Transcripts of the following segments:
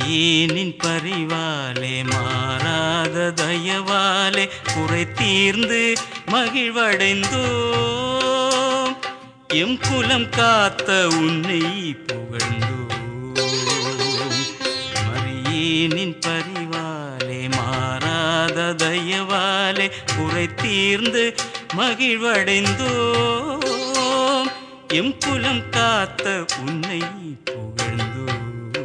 மரியேனின் பரிவாலே மாறாத தயவாலே குறை தீர்ந்து மகிழ்வடைந்தோம் எம் குலம் காத்த உன்னை புகழ்ந்தோம் மரியேனின் பரிவாலே மாறாத தயவாலே குறை தீர்ந்து மகிழ்வடைந்தோம் எம் குலம் காத்த உன்னை புகழ்ந்தோம்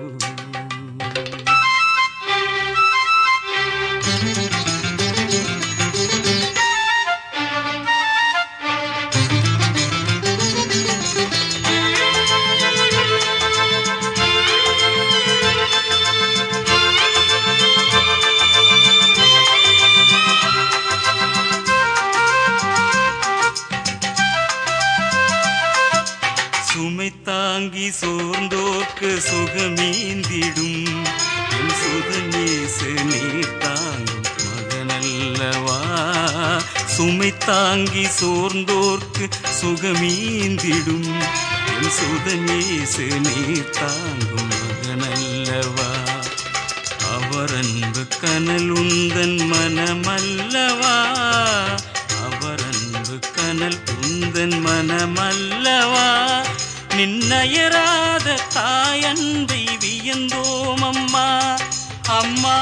சுமை தாங்கி சோர்ந்தோர்க்கு சுகமீந்திடும் என் சுகநேசு நீர் தாங்கும் மகனல்லவா சுமை தாங்கி சோர்ந்தோர்க்கு சுகமீந்திடும் என் சுகநேசு நீர் தாங்கும் மகனல்லவா அவர் அன்பு கனல் உந்தன் மனமல்லவா அவர் அன்பு கனல் உந்தன் மனமல்லவா நின்னயராத தாயன்பை வியந்தோம் அம்மா அம்மா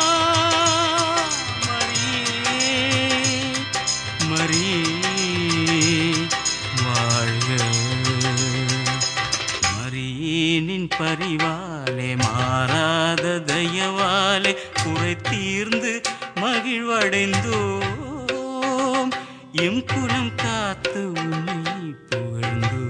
மரியே மரியே வாழ்க மரியேனின் பரிவாலே மாறாத தயவாலே குறை தீர்ந்து மகிழ்வடைந்தோம் எம் குலம் காத்து உன்னை புகழ்ந்தோம்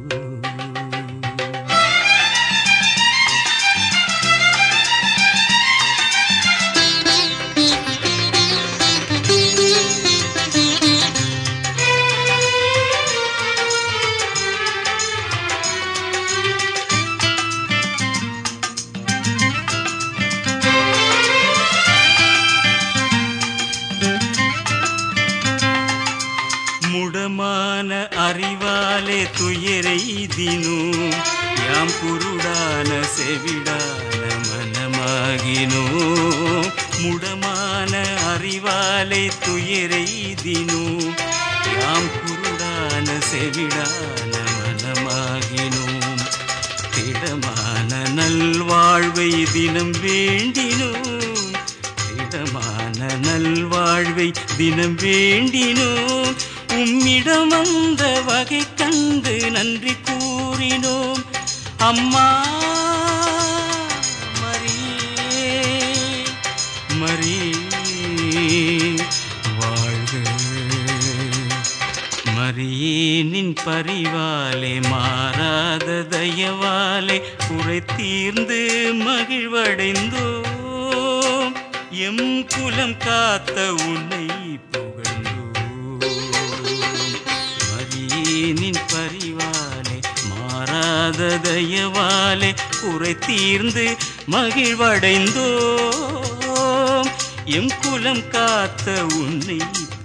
முடமான அறிவாலே துயரெய்தினோம் யாம் குருடான செவிடான மனமாகினோம் முடமான அறிவாலே துயரெய்தினோம் யாம் குருடான செவிடான மனமாகினோம் திடமான நல்வாழ்வை தினம் வேண்டினோம் திடமான நல்வாழ்வை தினம் வேண்டினோம் உம்மிடம் வந்த வகை கண்டு நன்றி கூறினோம் அம்மா மரியே மரியே வாழ்க மரியேனின் பரிவாலே மாறாத தயவாலே குறை தீர்ந்து மகிழ்வடைந்தோம் எம் குலம் காத்த உன்னை புகழ்ந்தோம் மரியேனின் பரிவாலே மாறாத தயவாலே குறை தீர்ந்து மகிழ்வடைந்தோம் எம் குலம் காத்த உன்னை